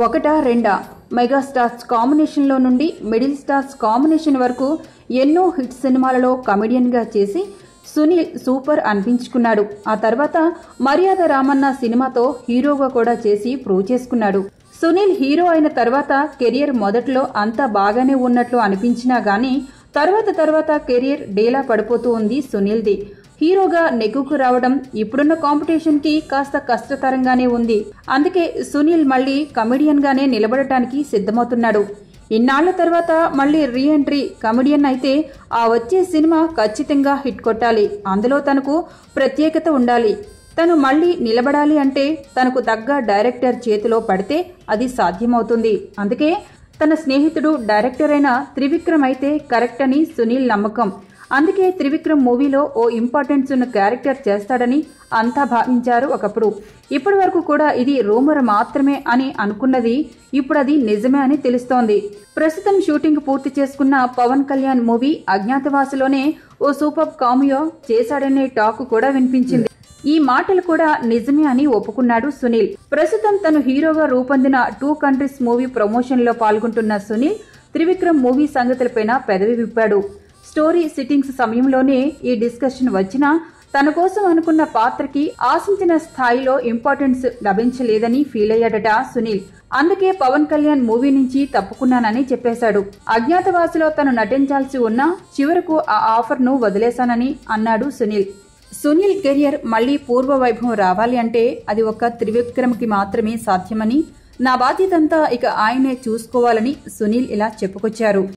ఒకటా రెండా మెగాస్టార్స్ కాంబినేషన్లో నుండి మిడిల్ స్టార్స్ కాంబినేషన్ వరకు ఎన్నో హిట్ సినిమాలలో కమెడియన్గా చేసి సునీల్ సూపర్ అనిపించుకున్నాడు ఆ తర్వాత మర్యాద రామన్న సినిమాతో హీరోగా కూడా చేసి ప్రూవ్ చేసుకున్నాడు సునీల్ హీరో అయిన తర్వాత కెరియర్ మొదట్లో అంతా బాగానే ఉన్నట్లు అనిపించినా గానీ తర్వాత తర్వాత కెరియర్ డేలా పడిపోతూ ఉంది సునీల్ది హీరోగా నెగ్గుకు రావడం ఇప్పుడున్న కాంపిటీషన్ కి కాస్త కష్టతరంగానే ఉంది అందుకే సునీల్ మళ్ళీ కమెడియన్ గానే నిలబడటానికి సిద్ధమవుతున్నాడు ఇన్నాళ్ల తర్వాత మళ్ళీ రీ ఎంట్రీ కమెడియన్ అయితే ఆ వచ్చే సినిమా ఖచ్చితంగా హిట్ కొట్టాలి అందులో తనకు ప్రత్యేకత ఉండాలి తను మళ్ళీ నిలబడాలి అంటే తనకు తగ్గ డైరెక్టర్ చేతిలో పడితే అది సాధ్యమవుతుంది అందుకే తన స్నేహితుడు డైరెక్టర్ అయిన త్రివిక్రమ్ అయితే కరెక్ట్ అని సునీల్ నమ్మకం అందుకే త్రివిక్రమ్ మూవీలో ఓ ఇంపార్టెన్స్ ఉన్న క్యారెక్టర్ చేస్తాడని అంతా భావించారు ఒకప్పుడు ఇప్పటి వరకు కూడా ఇది రూమర్ మాత్రమే అని అనుకున్నది ఇప్పుడు అది నిజమే అని తెలుస్తోంది ప్రస్తుతం షూటింగ్ పూర్తి చేసుకున్న పవన్ కళ్యాణ్ మూవీ అజ్ఞాతవాసిలోనే ఓ సూపర్ కామియో చేశాడనే టాక్ కూడా వినిపించింది ఈ మాటలు కూడా నిజమే అని ఒప్పుకున్నాడు సునీల్ ప్రస్తుతం తను హీరోగా రూపొందిన టూ కంట్రీస్ మూవీ ప్రమోషన్ లో పాల్గొంటున్న సునీల్ త్రివిక్రమ్ మూవీ సంగతులపైన పెదవి విప్పాడు స్టోరీ సిట్టింగ్స్ సమయంలోనే ఈ డిస్కషన్ వచ్చినా తన కోసం అనుకున్న పాత్రకి ఆశించిన స్థాయిలో ఇంపార్టెన్స్ లభించలేదని ఫీల్ అయ్యాడట సునీల్ అందుకే పవన్ కళ్యాణ్ మూవీ నుంచి తప్పుకున్నానని చెప్పేశాడు అజ్ఞాతవాసిలో తను నటించాల్సి ఉన్నా చివరకు ఆ ఆఫర్ ను వదిలేశానని అన్నాడు సునీల్ సునీల్ కెరియర్ మళ్లీ పూర్వ వైభవం రావాలి అంటే అది ఒక త్రివిక్రమ్కి మాత్రమే సాధ్యమని నా బాధ్యతంతా ఇక ఆయనే చూసుకోవాలని సునీల్ ఇలా చెప్పుకొచ్చారు